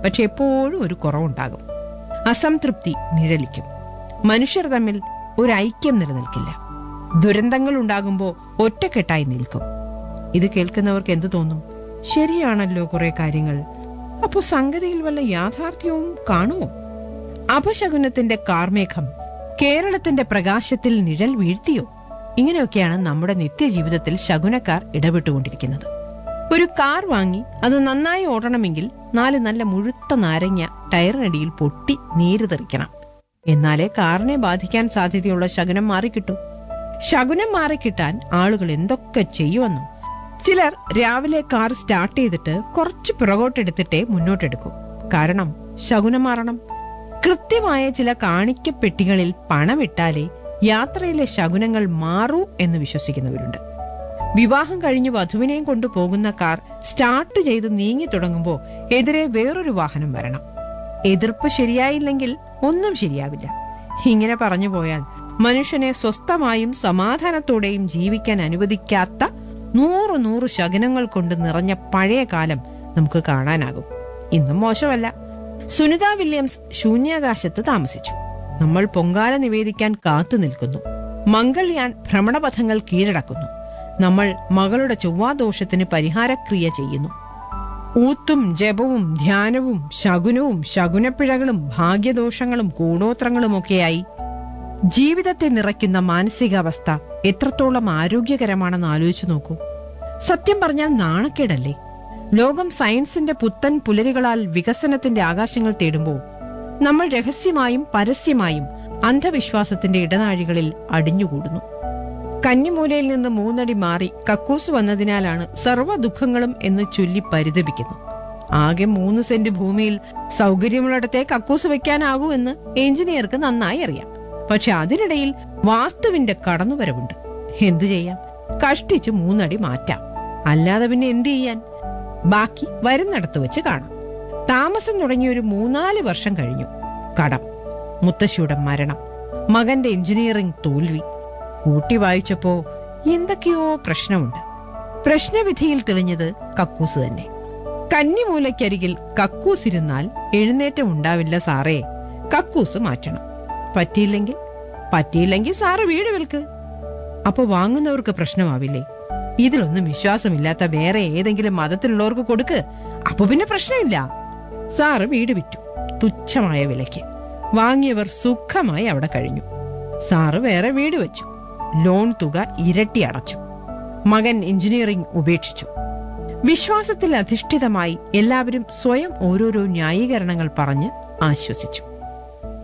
പക്ഷെ എപ്പോഴും ഒരു കുറവുണ്ടാകും അസംതൃപ്തി നിഴലിക്കും മനുഷ്യർ തമ്മിൽ ഒരു ഐക്യം നിലനിൽക്കില്ല ദുരന്തങ്ങൾ ഉണ്ടാകുമ്പോൾ ഒറ്റക്കെട്ടായി നിൽക്കും ഇത് കേൾക്കുന്നവർക്ക് എന്തു തോന്നും ശരിയാണല്ലോ കുറെ കാര്യങ്ങൾ അപ്പോ സംഗതിയിൽ വല്ല യാഥാർത്ഥ്യവും കാണുമോ അപശകുനത്തിന്റെ കാർമേഘം കേരളത്തിന്റെ പ്രകാശത്തിൽ നിഴൽ വീഴ്ത്തിയോ ഇങ്ങനെയൊക്കെയാണ് നമ്മുടെ നിത്യജീവിതത്തിൽ ശകുനക്കാർ ഇടപെട്ടുകൊണ്ടിരിക്കുന്നത് ഒരു കാർ വാങ്ങി അത് നന്നായി ഓടണമെങ്കിൽ നാല് നല്ല മുഴുത്ത നാരങ്ങ ടയറിനടിയിൽ പൊട്ടി നീര് തെറിക്കണം എന്നാലേ കാറിനെ ബാധിക്കാൻ സാധ്യതയുള്ള ശകുനം മാറിക്കിട്ടൂ ശകുനം മാറിക്കിട്ടാൻ ആളുകൾ എന്തൊക്കെ ചെയ്യുമെന്നും ചിലർ രാവിലെ കാർ സ്റ്റാർട്ട് ചെയ്തിട്ട് കുറച്ച് പുറകോട്ടെടുത്തിട്ടേ മുന്നോട്ടെടുക്കും കാരണം ശകുനം മാറണം കൃത്യമായ ചില കാണിക്കപ്പെട്ടികളിൽ പണമിട്ടാലേ യാത്രയിലെ ശകുനങ്ങൾ മാറൂ എന്ന് വിശ്വസിക്കുന്നവരുണ്ട് വിവാഹം കഴിഞ്ഞ് വധുവിനെയും കൊണ്ടു പോകുന്ന കാർ സ്റ്റാർട്ട് ചെയ്ത് നീങ്ങി തുടങ്ങുമ്പോൾ എതിരെ വേറൊരു വാഹനം വരണം എതിർപ്പ് ശരിയായില്ലെങ്കിൽ ഒന്നും ശരിയാവില്ല ഇങ്ങനെ പറഞ്ഞു പോയാൽ മനുഷ്യനെ സ്വസ്ഥമായും സമാധാനത്തോടെയും ജീവിക്കാൻ അനുവദിക്കാത്ത നൂറ് നൂറ് ശകനങ്ങൾ കൊണ്ട് നിറഞ്ഞ പഴയ കാലം നമുക്ക് കാണാനാകും ഇന്നും മോശമല്ല സുനിത വില്യംസ് ശൂന്യാകാശത്ത് താമസിച്ചു നമ്മൾ പൊങ്കാല നിവേദിക്കാൻ കാത്തു നിൽക്കുന്നു മംഗൾയാൻ ഭ്രമണപഥങ്ങൾ കീഴടക്കുന്നു നമ്മൾ മകളുടെ ചൊവ്വാദോഷത്തിന് പരിഹാരക്രിയ ചെയ്യുന്നു ഊത്തും ജപവും ധ്യാനവും ശകുനവും ശകുനപ്പിഴകളും ഭാഗ്യദോഷങ്ങളും കൂടോത്രങ്ങളുമൊക്കെയായി ജീവിതത്തെ നിറയ്ക്കുന്ന മാനസികാവസ്ഥ എത്രത്തോളം ആരോഗ്യകരമാണെന്ന് ആലോചിച്ചു നോക്കൂ സത്യം പറഞ്ഞാൽ നാണക്കേടല്ലേ ലോകം സയൻസിന്റെ പുത്തൻ പുലരികളാൽ വികസനത്തിന്റെ ആകാശങ്ങൾ തേടുമ്പോൾ നമ്മൾ രഹസ്യമായും പരസ്യമായും അന്ധവിശ്വാസത്തിന്റെ ഇടനാഴികളിൽ അടിഞ്ഞുകൂടുന്നു കന്നിമൂലയിൽ നിന്ന് മൂന്നടി മാറി കക്കൂസ് വന്നതിനാലാണ് സർവ്വ ദുഃഖങ്ങളും എന്ന് ചൊല്ലി പരിതപിക്കുന്നു ആകെ മൂന്ന് സെന്റ് ഭൂമിയിൽ സൗകര്യമുള്ളിടത്തെ കക്കൂസ് വെക്കാനാകൂ എന്ന് എഞ്ചിനീയർക്ക് നന്നായി അറിയാം പക്ഷെ അതിനിടയിൽ വാസ്തുവിന്റെ കടന്നുവരവുണ്ട് എന്തു ചെയ്യാം കഷ്ടിച്ച് മൂന്നടി മാറ്റാം അല്ലാതെ പിന്നെ എന്തു ചെയ്യാൻ ബാക്കി വരുന്നിടത്ത് വെച്ച് കാണാം താമസം തുടങ്ങിയ ഒരു മൂന്നാല് വർഷം കഴിഞ്ഞു കടം മുത്തശ്ശിയുടെ മരണം മകന്റെ എഞ്ചിനീയറിംഗ് തോൽവി കൂട്ടി വായിച്ചപ്പോ എന്തൊക്കെയോ പ്രശ്നമുണ്ട് പ്രശ്നവിധിയിൽ തെളിഞ്ഞത് കക്കൂസ് തന്നെ കന്നിമൂലയ്ക്കരികിൽ കക്കൂസ് ഇരുന്നാൽ എഴുന്നേറ്റം ഉണ്ടാവില്ല സാറേ കക്കൂസ് മാറ്റണം പറ്റിയില്ലെങ്കിൽ പറ്റിയില്ലെങ്കിൽ സാറ് വീട് വിൽക്ക് അപ്പൊ വാങ്ങുന്നവർക്ക് പ്രശ്നമാവില്ലേ ഇതിലൊന്നും വിശ്വാസമില്ലാത്ത വേറെ ഏതെങ്കിലും മതത്തിലുള്ളവർക്ക് കൊടുക്ക് അപ്പൊ പിന്നെ പ്രശ്നമില്ല സാറ് വീട് വിറ്റു തുച്ഛമായ വിലയ്ക്ക് വാങ്ങിയവർ സുഖമായി അവിടെ കഴിഞ്ഞു സാറ് വേറെ വീട് വെച്ചു ലോൺ തുക ഇരട്ടി അടച്ചു മകൻ എഞ്ചിനീയറിംഗ് ഉപേക്ഷിച്ചു വിശ്വാസത്തിൽ അധിഷ്ഠിതമായി എല്ലാവരും സ്വയം ഓരോരോ ന്യായീകരണങ്ങൾ പറഞ്ഞ് ആശ്വസിച്ചു